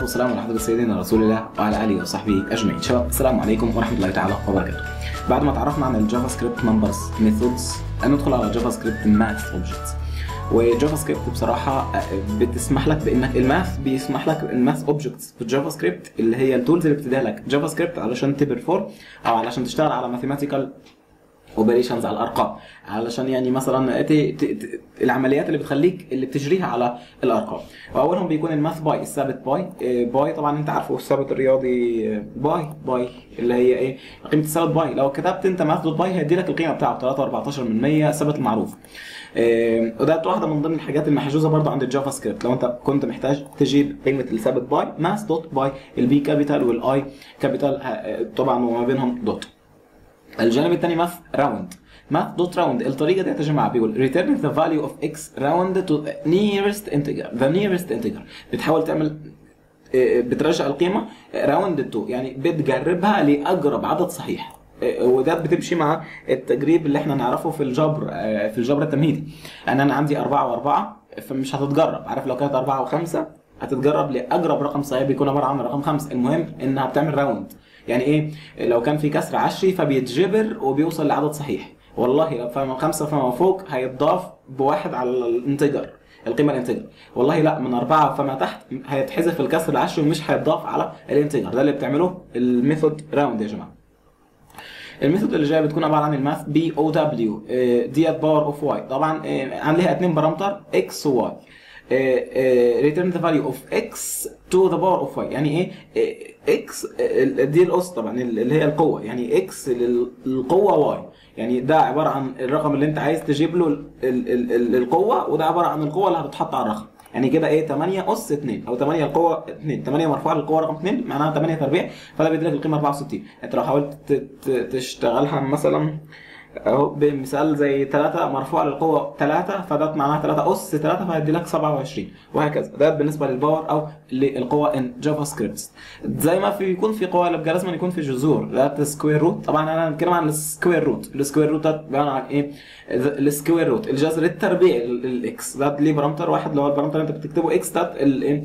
والسلام على حضرة سيدنا رسول الله وعلى اله وصحبه اجمعين. شباب السلام عليكم ورحمه الله تعالى وبركاته. بعد ما تعرفنا عن الجافا سكريبت نمبرز ميثودز ندخل على جافا سكريبت ماث اوبجكتس. وجافا سكريبت بصراحه بتسمح لك بانك الماث بيسمح لك الماث اوبجكتس في الجافا سكريبت اللي هي التولز اللي بتديها لك جافا سكريبت علشان تبرفورم او علشان تشتغل على ماثيماتيكال اوبريشنز على الارقام علشان يعني مثلا ت... ت... ت... العمليات اللي بتخليك اللي بتجريها على الارقام واولهم بيكون الماث باي الثابت باي آه، باي طبعا انت عارفه الثابت الرياضي آه، باي باي اللي هي ايه قيمه الثابت باي لو كتبت انت ماث دوت باي هيدي لك القيمه بتاعته 3.14 من 100 ثابت المعروف آه، وده واحده من ضمن الحاجات المحجوزه برضه عند الجافا سكريبت لو انت كنت محتاج تجيب قيمه الثابت باي ماث دوت باي البي كابيتال والاي كابيتال طبعا وما بينهم دوت الجانب الثاني ماث راوند ماث دوت راوند الطريقه دي يا جماعه بيقول return the value of x round to the nearest integer the nearest integer بتحاول تعمل آه، بترجع القيمه راوند تو يعني بتجربها لاقرب عدد صحيح آه، وده بتمشي مع التجريب اللي احنا نعرفه في الجبر آه، في الجبر التمهيدي ان انا عندي أربعة وأربعة فمش هتتجرب عارف لو كانت أربعة وخمسة هتتجرب لاقرب رقم صحيح بيكون عباره عن رقم خمسة المهم انها بتعمل راوند يعني ايه لو كان في كسر عشري فبيتجبر وبيوصل لعدد صحيح والله لو فما خمسة فما فوق هيتضاف بواحد على الانتجر القيمة الانتجر والله لا من أربعة فما تحت هيتحذف الكسر العشري ومش هيتضاف على الانتجر ده اللي بتعمله الميثود راوند يا جماعة الميثود اللي جايه بتكون عباره عن الماث بي او دبليو ديت باور اوف واي طبعا آه، عليها اتنين بارامتر اكس وواي ريتيرن ذا فاليو اوف اكس تو ذا باور اوف واي يعني ايه اكس دي الاس طبعا اللي هي القوه يعني اكس للقوه واي يعني ده عباره عن الرقم اللي انت عايز تجيب له ال- ال- ال- القوه وده عباره عن القوه اللي هتتحط على الرقم يعني كده ايه 8 اس 2 او 8 القوه 2 8 مرفوعه للقوه رقم 2 معناها 8 تربيع فده بيدي لك القيمه 64 انت لو حاولت ت- ت- تشتغلها مثلا اهو بمثال زي 3 مرفوعه للقوه 3 فده معناها 3 اس 3 فهيدي لك 27 وهكذا ده بالنسبه للباور او للقوه ان جافا سكريبت زي ما في يكون في قوه اللي لازم يكون في جذور ده سكوير روت طبعا انا هنتكلم عن السكوير روت السكوير روت ده بيعني عن ايه السكوير روت الجذر التربيعي الاكس ده ليه بارامتر واحد اللي هو البارامتر اللي انت بتكتبه اكس ده الايه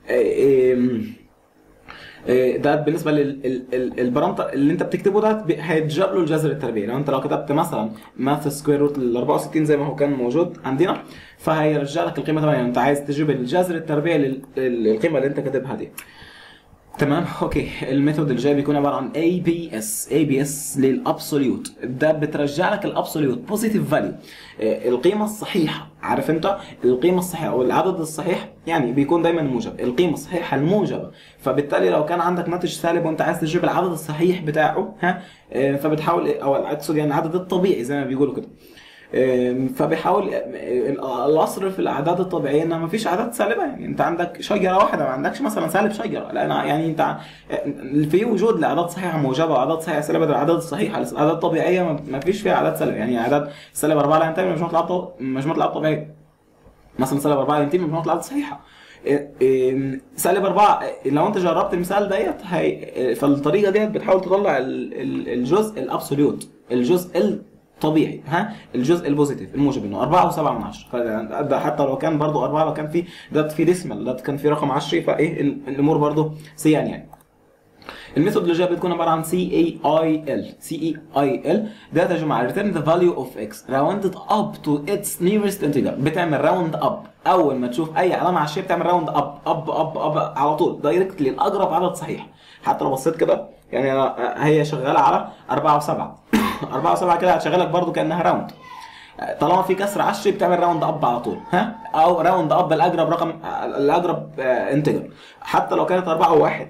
إيه، ده بالنسبه للبارامتر اللي انت بتكتبه ده ب- هيتجاب له الجذر التربيعي لو انت لو كتبت مثلا ماث سكوير روت ال 64 زي ما هو كان موجود عندنا فهيرجع لك القيمه 8 انت عايز تجيب الجذر التربيعي لل- للقيمه اللي انت كاتبها دي تمام اوكي الميثود اللي جاي بيكون عباره عن اي بي اس اي بي اس للابسوليوت ده بترجع لك الابسوليوت بوزيتيف فاليو القيمه الصحيحه عارف انت القيمه الصحيحه او العدد الصحيح يعني بيكون دايما موجب القيمه الصحيحه الموجبه فبالتالي لو كان عندك ناتج سالب وانت عايز تجيب العدد الصحيح بتاعه ها آه، فبتحاول او اقصد يعني العدد الطبيعي زي ما بيقولوا كده آم، فبيحاول آه، الاصل في الاعداد الطبيعيه ان ما فيش اعداد سالبه يعني انت عندك شجره واحده ما عندكش مثلا سالب شجره لا أنا يعني انت ع- في وجود لاعداد صحيحه موجبه واعداد صحيحه سالبه ده الاعداد الصحيحه الاعداد الطبيعيه ما- ما فيش فيها اعداد سالبه يعني اعداد سالب 4 لا ينتمي لمجموعه الأعداد الط- مجموعه الأعداد الطبيعيه مثلا سالب 4 ينتمي لمجموعه الأعداد الصحيحه إيه- إيه، سالب 4 لو انت جربت المثال ديت هي فالطريقه ديت بتحاول تطلع ال- ال- الجزء الابسوليوت الجزء الطبيعي ها الجزء البوزيتيف الموجب انه 4 و7 من 10 ده حتى لو كان برضو 4 لو كان في ده في ديسمال ده كان في رقم 10 فايه ال- الامور برضو سيان يعني الميثود اللي جايه بتكون عباره عن سي اي اي ال سي اي اي ال ده يا جماعه return the value of x rounded up to its nearest integer بتعمل راوند اب اول ما تشوف اي علامه عشيه بتعمل راوند اب اب اب اب على طول دايركت لاقرب عدد صحيح حتى لو بصيت كده يعني انا هي شغاله على 4 و7 4 و7 كده هتشغلك برضو كانها راوند طالما في كسر عشري بتعمل راوند اب على طول ها او راوند اب الاقرب رقم الاقرب انتجر حتى لو كانت 4 و1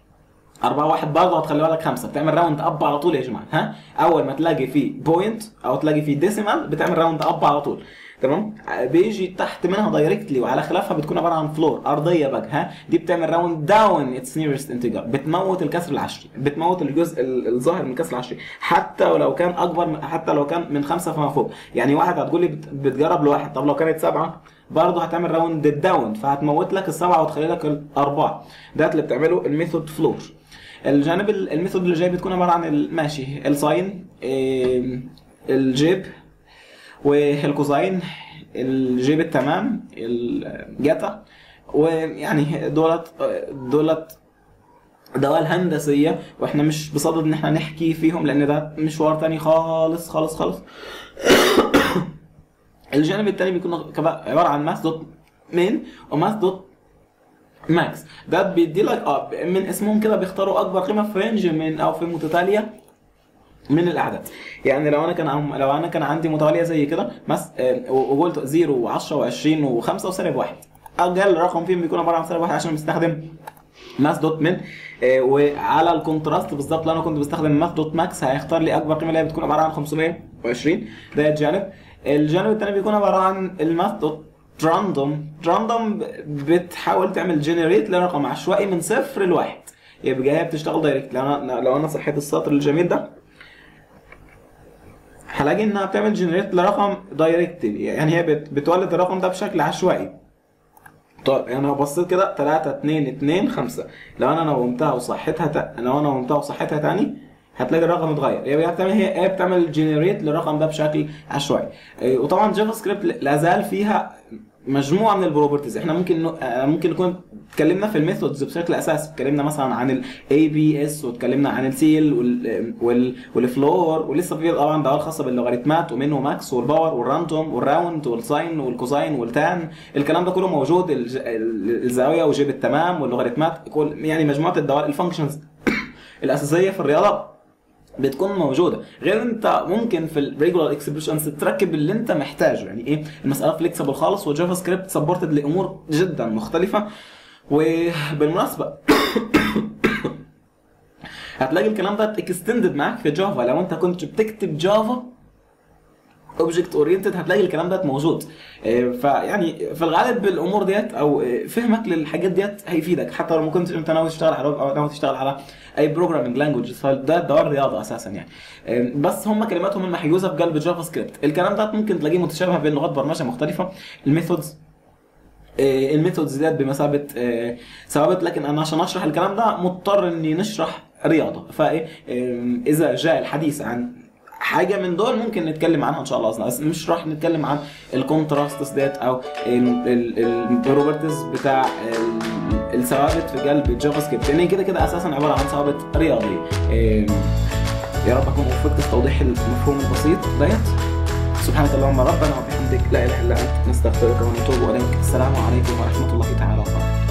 4 1 برضه هتخلي بالك خمسه بتعمل راوند اب على طول يا جماعه ها اول ما تلاقي فيه بوينت او تلاقي فيه ديسيمال بتعمل راوند اب على طول تمام بيجي تحت منها دايركتلي وعلى خلافها بتكون عباره عن فلور ارضيه بقى ها دي بتعمل راوند داون اتس نيرست انتجر بتموت الكسر العشري بتموت الجزء ال- الظاهر من الكسر العشري حتى ولو كان اكبر من حتى لو كان من خمسه فما فوق يعني واحد هتقول لي بت- بتجرب لواحد طب لو كانت سبعه برضه هتعمل راوند داون فهتموت لك السبعه وتخلي لك الاربعه ده اللي بتعمله الميثود فلور الجانب ال- الميثود اللي جاي بتكون عباره عن ال- ماشي الساين إيه، الجيب والكوزاين الجيب التمام الجتا ويعني دولت دولت دوال هندسيه واحنا مش بصدد ان احنا نحكي فيهم لان ده مشوار تاني خالص خالص خالص الجانب التاني بيكون كبا- عباره عن ماث دوت مين وماث دوت ماكس ده بيدي لك اه من اسمهم كده بيختاروا اكبر قيمه في رينج من او في متتاليه من الاعداد يعني لو انا كان عم لو انا كان عندي متواليه زي كده مس آه، وقلت 0 و10 و20 و5 وسالب 1 اقل رقم فيهم بيكون عباره عن سالب 1 عشان بستخدم ماث دوت من آه، وعلى الكونتراست بالظبط لو انا كنت بستخدم ماث دوت ماكس هيختار لي اكبر قيمه اللي هي بتكون عباره عن 520 ده الجانب الجانب الثاني بيكون عباره عن الماث دوت راندوم راندوم بتحاول تعمل جنريت لرقم عشوائي من صفر لواحد يبقى هي بتشتغل دايركت لو انا لو انا صحيت السطر الجميل ده هلاقي انها بتعمل جنريت لرقم دايركت يعني هي بت- بتولد الرقم ده بشكل عشوائي طيب انا لو بصيت كده 3 2 2 5 لو انا نومتها وصحيتها ت... لو انا نومتها وصحيتها تاني هتلاقي الرقم اتغير هي بتعمل هي هي بتعمل جنريت للرقم ده بشكل عشوائي إيه، وطبعا جافا سكريبت لا زال فيها مجموعه من البروبرتيز احنا ممكن ن- آه، ممكن نكون اتكلمنا في الميثودز بشكل اساسي اتكلمنا مثلا عن الاي بي اس واتكلمنا عن السيل وال وال والفلور ولسه في طبعا دوال خاصه باللوغاريتمات ومين وماكس والباور والراندوم والراوند والساين والكوزاين والتان الكلام ده كله موجود الج- ال- الزاويه وجيب التمام واللوغاريتمات كل يعني مجموعه الدوال الفانكشنز الاساسيه في الرياضه بتكون موجوده غير انت ممكن في الريجولار اكسبريشنز تركب اللي انت محتاجه يعني ايه المساله فليكسبل خالص وجافا سكريبت سبورتد لامور جدا مختلفه وبالمناسبه هتلاقي الكلام ده اكستندد معاك في جافا لو انت كنت بتكتب جافا اوبجكت اورينتد هتلاقي الكلام ده موجود آه، فيعني في الغالب الامور ديت او آه، فهمك للحاجات ديت هيفيدك حتى لو ما كنتش انت ناوي تشتغل على ويب او ناوي تشتغل على اي بروجرامنج لانجوج فده ده الرياضه اساسا يعني آه، بس هم كلماتهم المحيوزه في قلب جافا سكريبت الكلام ده ممكن تلاقيه متشابه بين لغات برمجه مختلفه الميثودز آه، الميثودز ديت بمثابه آه، ثوابت لكن انا عشان اشرح الكلام ده مضطر اني نشرح رياضه فايه آه، اذا جاء الحديث عن حاجه من دول ممكن نتكلم عنها ان شاء الله اصلا بس مش راح نتكلم عن الكونتراستس ديت او البروبرتيز بتاع ال- الثوابت في قلب الجافا سكريبت لان هي كده كده اساسا عباره عن ثوابت رياضيه آه، يا رب اكون وفقت في توضيح المفهوم البسيط ديت سبحانك اللهم ربنا وبحمدك لا اله الا انت نستغفرك ونتوب اليك السلام عليكم ورحمه الله تعالى وبركاته